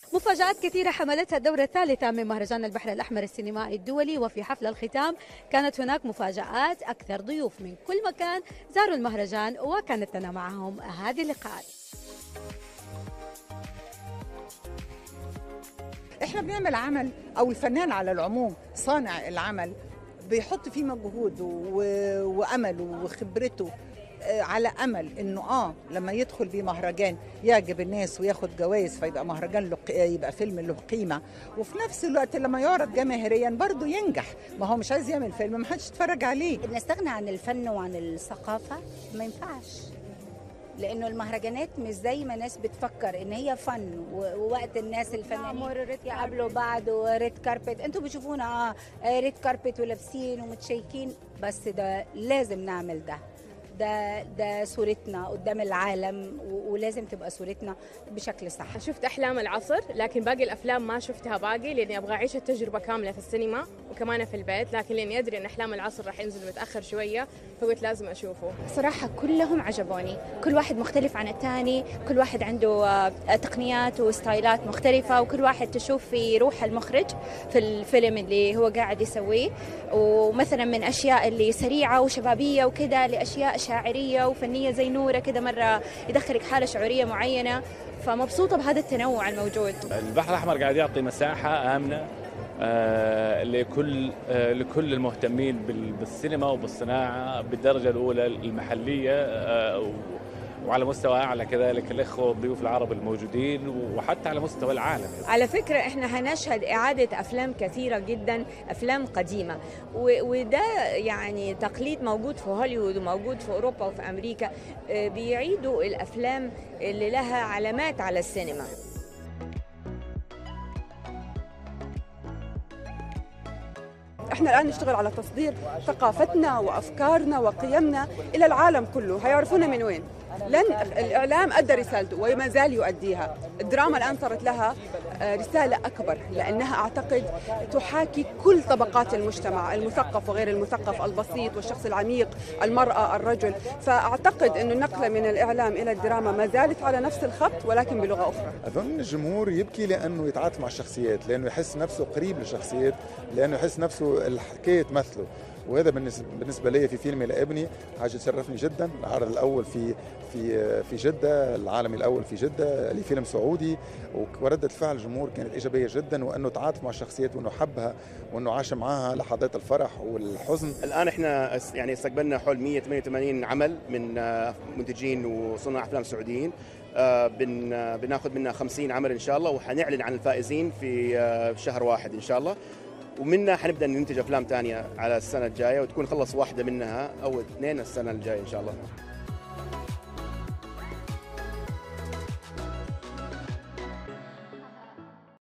مفاجآت كثيرة حملتها الدورة الثالثة من مهرجان البحر الأحمر السينمائي الدولي وفي حفل الختام كانت هناك مفاجآت أكثر ضيوف من كل مكان زاروا المهرجان وكانت لنا معهم هذه اللقاءات احنا بنعمل عمل او الفنان على العموم صانع العمل بيحط فيه مجهود و... وامله وخبرته آه، على امل انه اه لما يدخل بيه مهرجان يعجب الناس وياخد جوائز فيبقى مهرجان له ق- يبقى فيلم له قيمه وفي نفس الوقت لما يعرض جماهيريا برضه ينجح ما هو مش عايز يعمل فيلم ما حدش يتفرج عليه نستغنى عن الفن وعن الثقافة ما ينفعش لانه المهرجانات مش زي ما ناس بتفكر ان هي فن و- ووقت الناس الفنانين يقابلوا بعض وريد كاربت انتوا بتشوفونا اه ريد كاربت ولابسين ومتشيكين بس ده لازم نعمل ده ده ده صورتنا قدام العالم و- ولازم تبقى صورتنا بشكل صح شفت أحلام العصر لكن باقي الأفلام ما شفتها باقي لأني أبغى أعيش التجربة كاملة في السينما وكمان في البيت لكن لأني أدري أن أحلام العصر راح ينزل متأخر شوية فقلت لازم أشوفه صراحة كلهم عجبوني كل واحد مختلف عن الثاني كل واحد عنده آه، تقنيات وستايلات مختلفة وكل واحد تشوف في روح المخرج في الفيلم اللي هو قاعد يسويه ومثلا من أشياء اللي سريعة وشبابية وكذا لأشياء شاعرية وفنية زي نورة كذا مرة يدخلك حالة شعورية معينة فمبسوطة بهذا التنوع الموجود البحر الاحمر قاعد يعطي مساحه امنه آه، لكل آه، لكل المهتمين بال- بالسينما وبالصناعه بالدرجه الاولى المحليه آه، و- وعلى مستوى اعلى كذلك الاخوه الضيوف العرب الموجودين وحتى على مستوى العالم على فكرة احنا هنشهد إعادة أفلام كثيرة جدا أفلام قديمة و- وده يعني تقليد موجود في هوليوود وموجود في أوروبا وفي أمريكا آه، بيعيدوا الأفلام اللي لها علامات على السينما احنا الان نشتغل على تصدير ثقافتنا وافكارنا وقيمنا الى العالم كله هيعرفونا من وين لن الاعلام ادى رسالته وما زال يؤديها الدراما الان صارت لها آه، رساله اكبر لانها اعتقد تحاكي كل طبقات المجتمع المثقف وغير المثقف البسيط والشخص العميق المراه الرجل فاعتقد انه النقله من الاعلام الى الدراما ما زالت على نفس الخط ولكن بلغه اخرى اظن الجمهور يبكي لانه يتعاطف مع الشخصيات لانه يحس نفسه قريب للشخصيات لانه يحس نفسه الحكايه تمثله وهذا بالنسبه بالنسبه لي في فيلمي لابني حاجه تشرفني جدا العرض الاول في في في جده العالمي الاول في جده لي فيلم سعودي ورده فعل الجمهور كانت ايجابيه جدا وانه تعاطف مع الشخصيات وانه حبها وانه عاش معها لحظات الفرح والحزن الان احنا اس- يعني استقبلنا حول 188 عمل من آه، منتجين وصناع افلام سعوديين آه، بن آه، بناخذ منها 50 عمل ان شاء الله وحنعلن عن الفائزين في آه، شهر واحد ان شاء الله ومنها حنبدا ننتج افلام ثانيه على السنه الجايه وتكون خلص واحده منها او اثنين السنه الجايه ان شاء الله